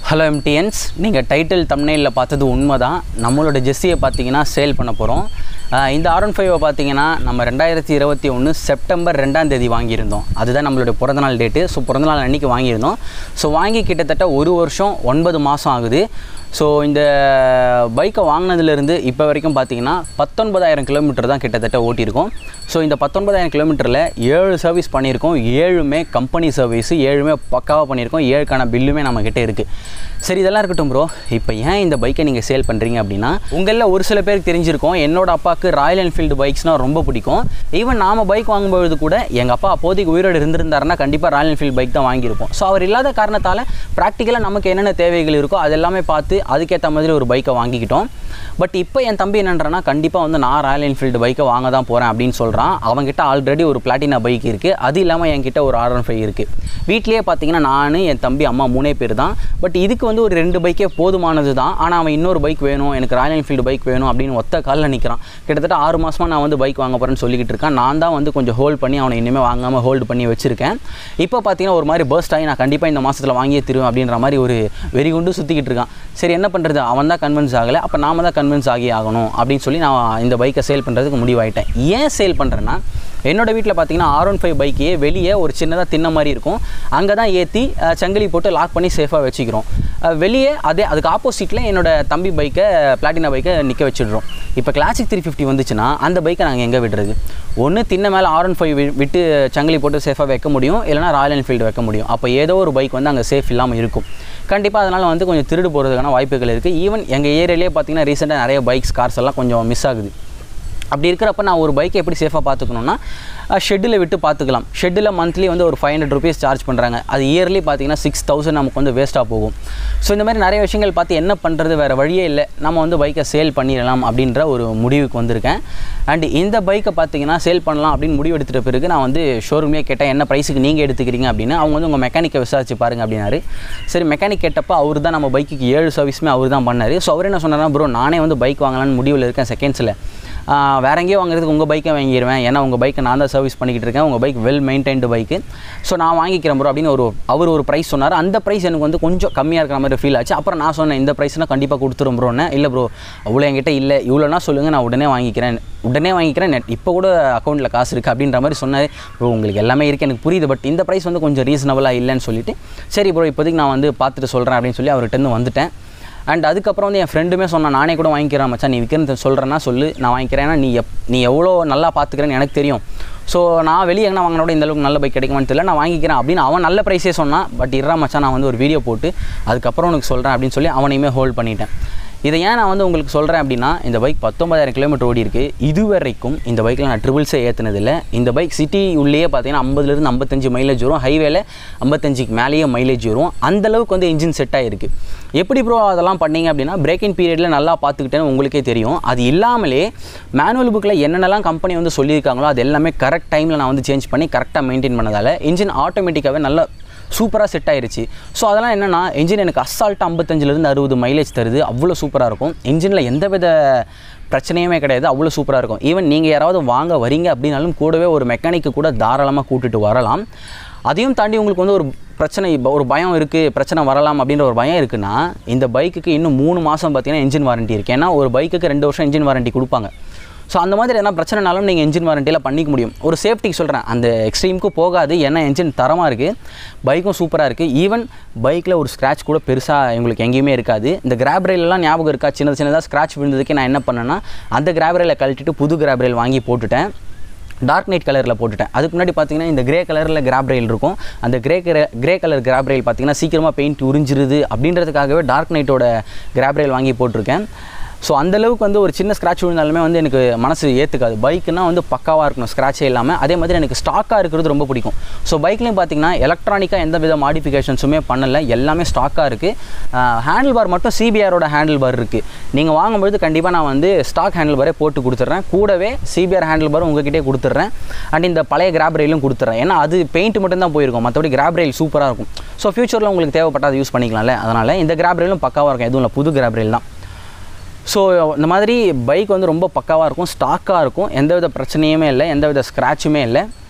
hello எம்டிஎன்ஸ் நீங்கள் title தம்னையில் பார்த்தது உண்மை தான் நம்மளோட ஜெஸ்ஸியை பார்த்தீங்கன்னா சேல் பண்ண போகிறோம் இந்த ஆர் ஒன் ஃபைவை பார்த்தீங்கன்னா நம்ம ரெண்டாயிரத்தி இருபத்தி ஒன்று செப்டம்பர் ரெண்டாம் தேதி வாங்கியிருந்தோம் அதுதான் நம்மளுடைய பிறந்தநாள் டேட்டு ஸோ பிறந்தநாள் அன்றைக்கி வாங்கியிருந்தோம் ஸோ வாங்கி கிட்டத்தட்ட ஒரு வருஷம் ஒன்பது மாதம் ஆகுது ஸோ இந்த பைக்கை வாங்கினதுலேருந்து இப்போ வரைக்கும் பார்த்தீங்கன்னா பத்தொன்பதாயிரம் கிலோமீட்டர் தான் கிட்டத்தட்ட ஓட்டியிருக்கோம் ஸோ இந்த பத்தொன்பதாயிரம் கிலோமீட்டரில் ஏழு சர்வீஸ் பண்ணியிருக்கோம் ஏழுமே கம்பெனி சர்வீஸு ஏழுமே பக்காவாக பண்ணியிருக்கோம் ஏழுக்கான பில்லுமே நம்மக்கிட்ட இருக்குது சரி இதெல்லாம் இருக்கட்டும் ப்ரோ இப்போ ஏன் இந்த பைக்கை நீங்கள் சேல் பண்ணுறீங்க அப்படின்னா உங்களில் ஒரு சில பேருக்கு தெரிஞ்சிருக்கும் என்னோட அப்பாவுக்கு ராயல் என்ஃபீல்டு பைக்ஸ்னால் ரொம்ப பிடிக்கும் ஈவன் நாம் பைக் வாங்கும்பொழுது கூட எங்கள் அப்பா அப்போதைக்கு உயிரோடு இருந்திருந்தாருன்னா கண்டிப்பாக ராயல் என்ஃபீல்டு பைக் தான் வாங்கியிருப்போம் ஸோ அவர் இல்லாத காரணத்தால் ப்ராக்டிக்கலாக நமக்கு என்னென்ன தேவைகள் இருக்கோ அது எல்லாமே பார்த்து அதுக்கேற்ற மாதிரி ஒரு பைக்கை வாங்கிக்கிட்டோம் பட் இப்போ என் தம்பி என்னன்றானா கண்டிப்பாக வந்து நான் ராயல் என்ஃபீல்டு பைக்கை வாங்க தான் போகிறேன் அப்படின்னு சொல்கிறான் அவங்ககிட்ட ஆல்ரெடி ஒரு பிளாட்டினா பைக் இருக்குது அது இல்லாமல் என்கிட்ட ஒரு ஆர் ஒன் ஃபைவ் இருக்குது வீட்லேயே பார்த்தீங்கன்னா நான் என் தம்பி அம்மா மூணே பேர் தான் பட் இதுக்கு வந்து ஒரு ரெண்டு பைக்கே போதுமானது தான் ஆனால் அவன் இன்னொரு பைக் வேணும் எனக்கு ராயல் என்ஃபீல்டு பைக் வேணும் அப்படின்னு ஒத்த காலில் நிற்கிறான் கிட்டத்தட்ட ஆறு மாதமாக நான் வந்து பைக் வாங்க போகிறேன்னு சொல்லிக்கிட்டு இருக்கேன் நான் தான் வந்து கொஞ்சம் ஹோல்ட் பண்ணி அவனை இனிமேல் வாங்காமல் ஹோல்டு பண்ணி வச்சுருக்கேன் இப்போ பார்த்தீங்கன்னா ஒரு மாதிரி பர்ஸ்ட் ஆகி நான் கண்டிப்பாக இந்த மாதத்தில் வாங்கியே தருவேன் அப்படின்ற மாதிரி ஒரு வெறி கொண்டு சுற்றிக்கிட்டு இருக்கான் சரி என்ன பண்ணுறது அவன் தான் கன்வின்ஸ் ஆகலை அப்போ நாம தான் கன்வின்ஸ் ஆகி ஆகணும் அப்படின்னு சொல்லி நான் இந்த பைக்கை சேல் பண்ணுறதுக்கு முடிவாயிட்டேன் ஏன் சேல் பண்ணுறேன்னா என்னோட வீட்டில் பார்த்தீங்கன்னா ஆர் ஒன் ஃபைவ் பைக்கையே வெளியே ஒரு சின்னதாக தின்ன மாதிரி இருக்கும் அங்கே தான் ஏற்றி சங்கிலி போட்டு லாக் பண்ணி சேஃபாக வச்சுக்கிறோம் அஹ் வெளியே அதே அதுக்கு ஆப்போசிட்டில் என்னோட தம்பி பைக்கை பிளாட்டினா பைக்கை நிற்க வச்சிடுறோம் இப்போ கிளாசிக் த்ரீ ஃபிஃப்டி வந்துச்சுன்னா அந்த பைக்கை நாங்கள் எங்கே விடுறது ஒன்று தின்ன மேலே ஆர் ஒன் ஃபைவ் விட்டு சங்கிலி போட்டு சேஃபாக வைக்க முடியும் இல்லைனா ராயல் என்ஃபீல்டு வைக்க முடியும் அப்போ ஏதோ ஒரு பைக் வந்து அங்கே சேஃப் இல்லாமல் இருக்கும் கண்டிப்பாக அதனால் வந்து கொஞ்சம் திருடு போகிறதுக்கான வாய்ப்புகள் இருக்குது ஈவன் எங்கள் ஏரியாலேயே பார்த்தீங்கன்னா ரீசெண்டாக நிறைய பைக்ஸ் கார்ஸ் எல்லாம் கொஞ்சம் மிஸ் ஆகுது அப்படி இருக்கிறப்ப நான் ஒரு பைக்கை எப்படி சேஃபாக பார்த்துக்கணுன்னா ஷெட்டில் விட்டு பார்த்துக்கலாம் ஷெட்டில் மந்த்லி வந்து ஒரு ஃபைவ் ஹண்ட்ரட் ருபீஸ் சார்ஜ் பண்ணுறாங்க அது இயர்லி பார்த்தீங்கன்னா சிக்ஸ் தௌசண்ட் நமக்கு வந்து வேஸ்ட்டாக போகும் ஸோ இந்த மாதிரி நிறைய விஷயங்கள் பார்த்து என்ன பண்ணுறது வேறு வழியே இல்லை நம்ம வந்து பைக்கை சேல் பண்ணிடலாம் அப்படின்ற ஒரு முடிவுக்கு வந்திருக்கேன் அண்ட் இந்த பைக்கை பார்த்தீங்கன்னா சேல் பண்ணலாம் அப்படின்னு முடிவு எடுத்துகிட்ட பிறகு நான் வந்து ஷோரூமே கேட்டேன் என்ன ப்ரைஸுக்கு நீங்கள் எடுத்துக்கிறீங்க அப்படின்னு அவங்க வந்து உங்கள் மெக்கானிக்கை விசாரிச்சு பாருங்க அப்படின்னாரு சரி மெக்கானிக் கேட்டப்போ அவர் தான் நம்ம பைக்குக்கு ஏழு சர்வீஸுமே அவர் தான் பண்ணார் ஸோ அவர் என்ன சொன்னார்னா ப்ரோ நானே வந்து பைக் வாங்கலாம்னு முடிவில் இருக்கேன் செகண்ட்ஸில் வேற எங்கேயோ வாங்குறதுக்கு உங்கள் பைக்கை வாங்கிடுவேன் ஏன்னா உங்கள் பைக்கை நான் தான் சர்வீஸ் பண்ணிக்கிட்டு இருக்கேன் உங்கள் bike well maintained bike so நான் வாங்கிக்கிறேன் ப்ரோ அப்படின்னு ஒரு அவர் ஒரு ப்ரைஸ் சொன்னார் அந்த ப்ரைஸ் எனக்கு வந்து கொஞ்சம் கம்மியாக இருக்கிற மாதிரி ஃபீல் ஆச்சு அப்புறம் நான் சொன்னேன் இந்த ப்ரைஸ்னால் கண்டிப்பாக கொடுத்துரும் ப்ரோன்னு இல்லை ப்ரோ அவ்வளோ என்கிட்ட இல்லை இவ்வளோனா சொல்லுங்கள் நான் உடனே வாங்கிக்கிறேன் உடனே வாங்கிக்கிறேன் நெட் இப்போ கூட அக்கௌண்ட்டில் காசு இருக்குது அப்படின்ற மாதிரி சொன்னார் ப்ரோ உங்களுக்கு எல்லாமே இருக்குது எனக்கு புரியுது பட் இந்த ப்ரைஸ் வந்து கொஞ்சம் ரீசனபுளாக இல்லைன்னு சொல்லிட்டு சரி ப்ரோ இப்போதைக்கு நான் வந்து பார்த்துட்டு சொல்கிறேன் அப்படின்னு சொல்லி அவர்கிட்ட வந்துட்டேன் அண்ட் அதுக்கப்புறம் வந்து என் ஃப்ரெண்டுமே சொன்னான் நானே கூட வாங்கிக்கிறேன் மச்சான் நீ விற்கிறது சொல்கிறேன்னா சொல்லு நான் வாங்கிக்கிறேன் ஏன்னா நீ எப் நீ எவ்வளோ நல்லா பார்த்துக்கிறேன்னு எனக்கு தெரியும் ஸோ நான் வெளியே எங்கே வாங்கினோட இந்த அளவுக்கு நல்ல பைக் கிடைக்குமான்னு தெரியல நான் வாங்கிக்கிறேன் அப்படின்னு அவன் நல்ல ப்ரைஸே சொன்னான் பட் இறா மச்சான் நான் வந்து ஒரு வீடியோ போட்டு அதுக்கப்புறம் உனக்கு சொல்கிறேன் அப்படின்னு சொல்லி அவனையுமே ஹோல்ட் பண்ணிட்டேன் இதை ஏன் நான் வந்து உங்களுக்கு சொல்கிறேன் அப்படின்னா இந்த பைக் பத்தொம்பதாயிரம் கிலோமீட்டர் ஓடி இருக்கு இதுவரைக்கும் இந்த பைக்கில் நான் ட்ரிபிள்ஸே ஏற்றினதில்லை இந்த பைக் சிட்டி உள்ளேயே பார்த்தீங்கன்னா ஐம்பதுலேருந்து ஐம்பத்தஞ்சு மைலேஜ் வரும் ஹைவேல ஐம்பத்தஞ்சுக்கு மேலேயே மைலேஜ் வரும் அந்தளவுக்கு வந்து இன்ஜின் செட் ஆகிருக்கு எப்படி ப்ரோ அதெல்லாம் பண்ணீங்க அப்படின்னா பிரேக்கிங் பீரியடில் நல்லா பார்த்துக்கிட்டேன்னு உங்களுக்கே தெரியும் அது இல்லாமலே மேனுவல் புக்கில் என்னென்னலாம் கம்பெனி வந்து சொல்லியிருக்காங்களோ அது எல்லாமே கரெக்ட் டைமில் நான் வந்து சேஞ்ச் பண்ணி கரெக்டாக மெயின்டைன் பண்ணதால் இன்ஜின் ஆட்டோமேட்டிக்காகவே நல்லா சூப்பராக செட் ஆயிருச்சு ஸோ அதெல்லாம் என்னென்னா இன்ஜின் எனக்கு அசால்ட்டு ஐம்பத்தஞ்சிலேருந்து அறுபது மைலேஜ் தருது அவ்வளோ சூப்பராக இருக்கும் இன்ஜினில் எந்தவித பிரச்சனையுமே கிடையாது அவ்வளோ சூப்பராக இருக்கும் ஈவன் நீங்கள் யாராவது வாங்க வரீங்க அப்படின்னாலும் கூடவே ஒரு மெக்கானிக்கு கூட தாராளமாக கூட்டிட்டு வரலாம் அதையும் தாண்டி உங்களுக்கு வந்து ஒரு பிரச்சனை இப்போ ஒரு பயம் இருக்குது பிரச்சனை வரலாம் அப்படின்ற ஒரு பயம் இருக்குன்னா இந்த பைக்குக்கு இன்னும் மூணு மாதம் பார்த்தீங்கன்னா இன்ஜின் வாரண்ட்டி இருக்குது ஏன்னா ஒரு பைக்குக்கு ரெண்டு வருஷம் இன்ஜின் வாரண்ட்டி கொடுப்பாங்க ஸோ அந்த மாதிரி எதனா பிரச்சனைனாலும் நீங்கள் என்ஜின் வாரண்டியில் பண்ணிக்க முடியும் ஒரு சேஃப்டிக்கு சொல்கிறேன் அந்த எக்ஸ்ட்ரீமுக்கு போகாது ஏன்னா என்ஜின் தரமாக இருக்குது பைக்கும் சூப்பராக இருக்குது ஈவன் பைக்கில் ஒரு ஸ்க்ராட்ச் கூட பெருசாக எங்களுக்கு எங்கேயுமே இருக்காது இந்த கிராப் ரயிலெலாம் ஞாபகம் இருக்கா சின்ன சின்னதாக ஸ்க்ராட்ச் விழுந்ததுக்கு நான் என்ன பண்ணேன்னா அந்த கிராப் ரயிலை கழட்டிட்டு புது கிராப் ரயில் வாங்கி போட்டுட்டேன் டார்க் நைட் கலரில் போட்டுட்டேன் அதுக்கு முன்னாடி பார்த்தீங்கன்னா இந்த கிரே கலரில் கிராப் ரயில் இருக்கும் அந்த grey grey colour grab rail பார்த்தீங்கன்னா சீக்கிரமாக பெயிண்ட் உறிஞ்சிருது அப்படின்றதுக்காகவே டார்க் நைட்டோட கிராப் ரயில் வாங்கி போட்டிருக்கேன் ஸோ அந்தளவுக்கு வந்து ஒரு சின்ன ஸ்க்ராட்ச் விழுந்தாலுமே வந்து எனக்கு மனசு ஏற்றுக்காது பைக்குனா வந்து பக்காவாக இருக்கணும் ஸ்க்ராட்சே இல்லாமல் அதே மாதிரி எனக்கு ஸ்டாக்காக இருக்கிறது ரொம்ப பிடிக்கும் ஸோ பைக்லேயும் பார்த்தீங்கன்னா எலக்ட்ரானிக்காக எந்த வித மாடிஃபிகேஷன்ஸுமே பண்ணலை எல்லாமே ஸ்டாக்காக இருக்குது ஹேண்டில் பார் மட்டும் சிபிஆரோட ஹேண்டில் பார் இருக்குது நீங்கள் வாங்கும்போது கண்டிப்பாக நான் வந்து ஸ்டாக் ஹேண்டில் பாரே போட்டு கொடுத்துட்றேன் கூடவே சிபிஆர் ஹேண்டில் பார் உங்ககிட்டே கொடுத்துட்றேன் அண்ட் இந்த பழைய கிராப் ரயிலும் கொடுத்துட்றேன் ஏன்னா அது பெயிண்ட் மட்டும் தான் போயிருக்கும் மற்றபடி கிராப் ரயில் சூப்பராக இருக்கும் ஸோ ஃபியூச்சரில் உங்களுக்கு தேவைப்பட்டால் அதை யூஸ் பண்ணிக்கலாம்ல அதனால் இந்த கிராப் ரயிலும் பக்காவாக இருக்கும் எதுவும் இல்லை புது கிராப் ரயில் தான் ஸோ இந்த மாதிரி பைக் வந்து ரொம்ப பக்காவாக இருக்கும் ஸ்டாக்காக இருக்கும் எந்தவித பிரச்சனையுமே இல்லை எந்தவித ஸ்க்ராட்சுமே இல்லை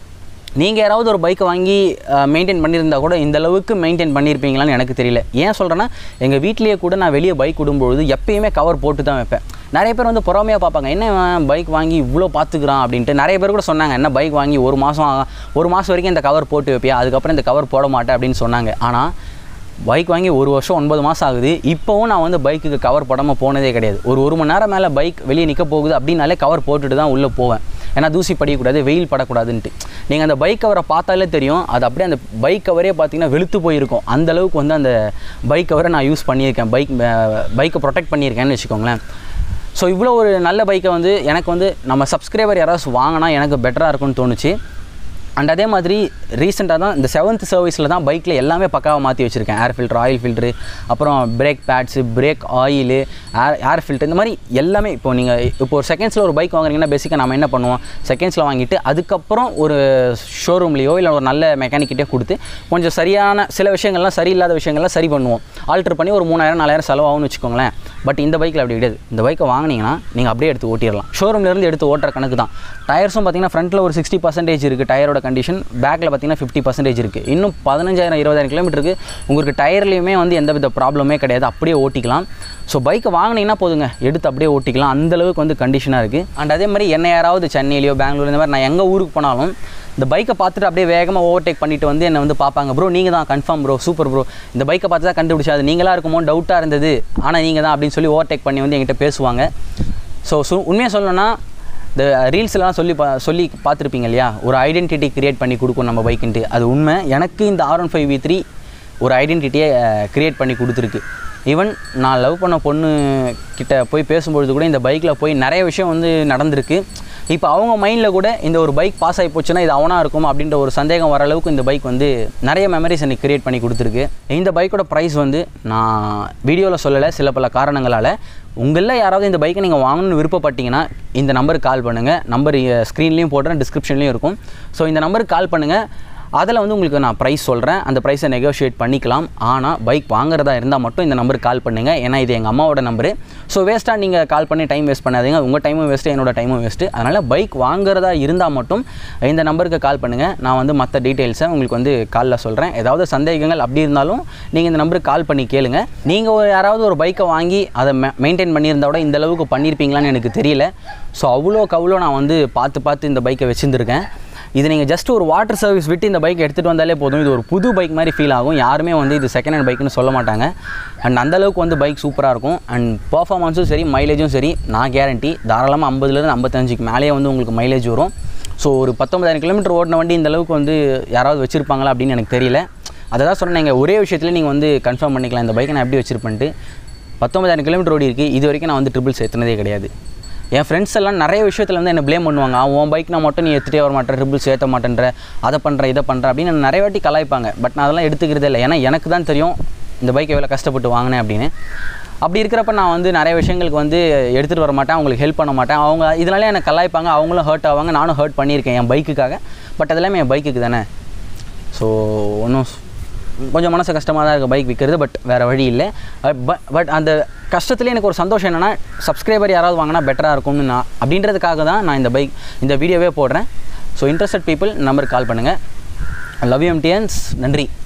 நீங்கள் யாராவது ஒரு பைக்கை வாங்கி மெயின்டைன் பண்ணியிருந்தா கூட இந்த அளவுக்கு மெயின்டைன் பண்ணியிருப்பீங்களான்னு எனக்கு தெரியல ஏன் சொல்கிறேன்னா எங்கள் வீட்லேயே கூட நான் வெளியே பைக் விடும்பொழுது எப்பயுமே கவர் போட்டு தான் வைப்பேன் நிறைய பேர் வந்து பொறாமையாக பார்ப்பாங்க என்ன பைக் வாங்கி இவ்வளோ பார்த்துக்கிறான் அப்படின்ட்டு நிறைய பேர் கூட சொன்னாங்க என்ன பைக் வாங்கி ஒரு மாதம் ஒரு மாதம் வரைக்கும் இந்த கவர் போட்டு வைப்பியா அதுக்கப்புறம் இந்த கவர் போட மாட்டேன் அப்படின்னு சொன்னாங்க ஆனால் பைக் வாங்கி ஒரு வருஷம் ஒன்பது மாதம் ஆகுது இப்போவும் நான் வந்து பைக்குக்கு கவர் போடாமல் போனதே கிடையாது ஒரு ஒரு மணி நேரம் மேலே பைக் வெளியே நிற்க போகுது அப்படின்னாலே கவர் போட்டுட்டு தான் உள்ளே போவேன் ஏன்னா தூசி படிக்கக்கூடாது வெயில் படக்கூடாதுன்ட்டு நீங்கள் அந்த பைக் கவரை பார்த்தாலே தெரியும் அது அப்படியே அந்த பைக் கவரே பார்த்தீங்கன்னா வெளுத்து போயிருக்கும் அந்த அளவுக்கு வந்து அந்த பைக் கவரை நான் யூஸ் பண்ணியிருக்கேன் பைக் பைக்கை ப்ரொடெக்ட் பண்ணியிருக்கேன்னு வச்சுக்கோங்களேன் ஸோ இவ்வளோ ஒரு நல்ல பைக்கை வந்து எனக்கு வந்து நம்ம சப்ஸ்கிரைபர் யாராவது வாங்கினா எனக்கு பெட்டராக இருக்கும்னு தோணுச்சு அண்ட் அதே மாதிரி ரீசெண்டாக தான் இந்த செவன்த் சர்வீஸில் தான் பைக்கில் எல்லாமே பக்காவாக மாற்றி வச்சுருக்கேன் ஏர் ஃபில்ட்ரு ஆயில் ஃபில்ட்ரு அப்புறம் brake pads brake oil air air filter இந்த மாதிரி எல்லாமே இப்போ நீங்கள் இப்போ ஒரு செகண்ட்ஸில் ஒரு பைக் வாங்குறீங்கன்னா பேசிக்காக நம்ம என்ன பண்ணுவோம் செகண்ட்ஸில் வாங்கிட்டு அதுக்கப்புறம் ஒரு ஷோரூம்லேயோ இல்லை ஒரு நல்ல மெக்கானிக்கிட்டே கொடுத்து கொஞ்சம் சரியான சில விஷயங்கள்லாம் சரியில்லாத விஷயங்கள்லாம் சரி பண்ணுவோம் ஆல்ட்ரு பண்ணி ஒரு மூணாயிரம் நாலாயிரம் செலவாகும்னு வச்சுக்கோங்களேன் பட் இந்த பைக்கில் அப்படி கிடையாது இந்த பைக்கை வாங்கினீங்கன்னா நீங்கள் அப்படியே எடுத்து ஓட்டிடலாம் ஷோரூம்லேருந்து எடுத்து ஓட்டுற கணக்கு தான் டயர்ஸும் பார்த்தீங்கன்னா ஃப்ரண்ட்டில் ஒரு சிக்ஸ்டி பர்சன்டேஜ் இருக்குது டயரோட கண்டிஷன் பேக்கில் பார்த்தீங்கன்னா ஃபிஃப்டி பர்சன்டேஜ் இருக்குது இன்னும் பதினஞ்சாயிரம் இருபதாயிரம் கிலோமீட்டருக்கு உங்களுக்கு டயர்லேயுமே வந்து எந்த வித ப்ராப்ளமே கிடையாது அப்படியே ஓட்டிக்கலாம் ஸோ பைக்கை வாங்கினீங்கன்னா போதுங்க எடுத்து அப்படியே ஓட்டிக்கலாம் அந்த அளவுக்கு வந்து கண்டிஷனாக இருக்குது அண்ட் அதே மாதிரி என்ன யாராவது சென்னையிலையோ பெங்களூர் இந்த மாதிரி நான் எங்கே ஊருக்கு போனாலும் இந்த பைக்கை பார்த்துட்டு அப்படியே வேகமாக ஓவர்டேக் பண்ணிட்டு வந்து என்னை வந்து பார்ப்பாங்க ப்ரோ நீங்கள் தான் கன்ஃபார்ம் ப்ரோ சூப்பர் ப்ரோ இந்த பைக்கை பார்த்து தான் கண்டுபிடிச்சா அது நீங்களாக இருக்குமோ டவுட்டாக இருந்தது ஆனால் நீங்கள் தான் அப்படின்னு சொல்லி ஓவர்டேக் பண்ணி வந்து என்கிட்ட பேசுவாங்க ஸோ சு உண்மையாக சொல்லணும்னா இந்த ரீல்ஸ்லாம் சொல்லி பா சொல்லி பார்த்துருப்பீங்க இல்லையா ஒரு ஐடென்டிட்டி கிரியேட் பண்ணி கொடுக்கும் நம்ம பைக்குன்ட்டு அது உண்மை எனக்கு இந்த R one five V three ஒரு ஐடென்டிட்டியை க்ரியேட் பண்ணி கொடுத்துருக்கு ஈவன் நான் லவ் பண்ண பொண்ணு கிட்ட போய் பேசும்பொழுது கூட இந்த பைக்கில் போய் நிறைய விஷயம் வந்து நடந்திருக்கு இப்போ அவங்க மைண்டில் கூட இந்த ஒரு பைக் பாஸ் ஆகி போச்சுன்னா இது அவனாக இருக்கும் அப்படின்ற ஒரு சந்தேகம் வர அளவுக்கு இந்த பைக் வந்து நிறைய மெமரிஸ் எனக்கு கிரியேட் பண்ணி கொடுத்துருக்கு இந்த பைக்கோட ப்ரைஸ் வந்து நான் வீடியோவில் சொல்லலை சில பல காரணங்களால் உங்களில் யாராவது இந்த பைக்கை நீங்கள் வாங்கணும்னு விருப்பப்பட்டீங்கன்னா இந்த நம்பருக்கு கால் பண்ணுங்கள் நம்பர் ஸ்க்ரீன்லேயும் போடுறேன் டிஸ்கிரிப்ஷன்லேயும் இருக்கும் ஸோ இந்த நம்பருக்கு கால் பண்ணுங்கள் அதில் வந்து உங்களுக்கு நான் ப்ரைஸ் சொல்கிறேன் அந்த ப்ரைஸை நெகோஷியேட் பண்ணிக்கலாம் ஆனால் பைக் வாங்குறதா இருந்தால் மட்டும் இந்த நம்பருக்கு கால் பண்ணுங்கள் ஏன்னா இது எங்கள் அம்மாவோட நம்பரு ஸோ வேஸ்ட்டாக நீங்கள் கால் பண்ணி டைம் வேஸ்ட் பண்ணாதீங்க உங்கள் டைமும் வேஸ்ட்டு என்னோட டைமும் வேஸ்ட்டு அதனால் பைக் வாங்குறதா இருந்தால் மட்டும் இந்த நம்பருக்கு கால் பண்ணுங்கள் நான் வந்து மற்ற டீட்டெயில்ஸை உங்களுக்கு வந்து காலில் சொல்கிறேன் ஏதாவது சந்தேகங்கள் அப்படி இருந்தாலும் நீங்கள் இந்த நம்பருக்கு கால் பண்ணி கேளுங்க நீங்கள் ஒரு யாராவது ஒரு பைக்கை வாங்கி அதை மெயின்டைன் பண்ணியிருந்தா கூட இந்த அளவுக்கு பண்ணியிருப்பீங்களான்னு எனக்கு தெரியல ஸோ அவ்வளோக்கு அவ்வளோ நான் வந்து பார்த்து பார்த்து இந்த பைக்கை வச்சுருந்துருக்கேன் இது நீங்கள் ஜஸ்ட் ஒரு வாட்டர் சர்வீஸ் விட்டு இந்த பைக் எடுத்துகிட்டு வந்தாலே போதும் இது ஒரு புது பைக் மாதிரி ஃபீல் ஆகும் யாருமே வந்து இது செகண்ட் ஹேண்ட் பைக்னு சொல்ல மாட்டாங்க அண்ட் அந்தளவுக்கு வந்து பைக் சூப்பராக இருக்கும் அண்ட் பர்ஃபார்மன்ஸும் சரி மைலேஜும் சரி நான் கேரண்டி தாராளமாக ஐம்பதுலேருந்து ஐம்பத்தஞ்சுக்கு மேலேயே வந்து உங்களுக்கு மைலேஜ் வரும் ஸோ ஒரு பத்தொம்பதாயிரம் கிலோமீட்டர் ஓடின வண்டி இந்த அளவுக்கு வந்து யாராவது வச்சுருப்பாங்களா அப்படின்னு எனக்கு தெரியல அதை தான் சொன்னேன் ஒரே விஷயத்தில் நீங்கள் வந்து கன்ஃபார்ம் பண்ணிக்கலாம் இந்த பைக்கை நான் எப்படி வச்சுருப்பேன்ட்டு பத்தொம்பதாயிரம் கிலோமீட்டர் ஓடி இருக்குது இது வரைக்கும் நான் வந்து ட்ரிபிள்ஸ் ஏற்றினதே கிடையாது என் ஃப்ரெண்ட்ஸ் எல்லாம் நிறைய விஷயத்தில் வந்து என்ன ப்ளேம் பண்ணுவாங்க அவன் உன் பைக் நான் மட்டும் நீ எடுத்துகிட்டே வர மாட்டேன் ட்ரிபிள்ஸ் ஏற்ற மாட்டேன்ற அதை பண்ணுற இதை பண்ணுற அப்படின்னு நான் நிறைய வாட்டி கலாய்ப்பாங்க பட் நான் அதெல்லாம் எடுத்துக்கிறதே இல்லை ஏன்னா எனக்கு தான் தெரியும் இந்த பைக் எவ்வளோ கஷ்டப்பட்டு வாங்கினேன் அப்படின்னு அப்படி இருக்கிறப்ப நான் வந்து நிறைய விஷயங்களுக்கு வந்து எடுத்துகிட்டு வர மாட்டேன் அவங்களுக்கு ஹெல்ப் பண்ண மாட்டேன் அவங்க இதனாலே எனக்கு கலாய்ப்பாங்க அவங்களும் ஹர்ட் ஆவாங்க நானும் ஹர்ட் பண்ணியிருக்கேன் என் பைக்குக்காக பட் அதெல்லாமே என் பைக்குக்கு தானே ஸோ ஒன்றும் கொஞ்சம் மனசு கஷ்டமாக தான் இருக்குது பைக் விற்கிறது பட் வேறு வழி இல்லை பட் பட் அந்த கஷ்டத்துலேயே எனக்கு ஒரு சந்தோஷம் என்னென்னா சப்ஸ்கிரைபர் யாராவது வாங்கினா பெட்டராக இருக்கும்னு நான் அப்படின்றதுக்காக தான் நான் இந்த பைக் இந்த வீடியோவே போடுறேன் ஸோ இன்ட்ரெஸ்டட் பீப்புள் நம்பருக்கு கால் பண்ணுங்கள் லவ் யூ எம்டிஎன்ஸ் நன்றி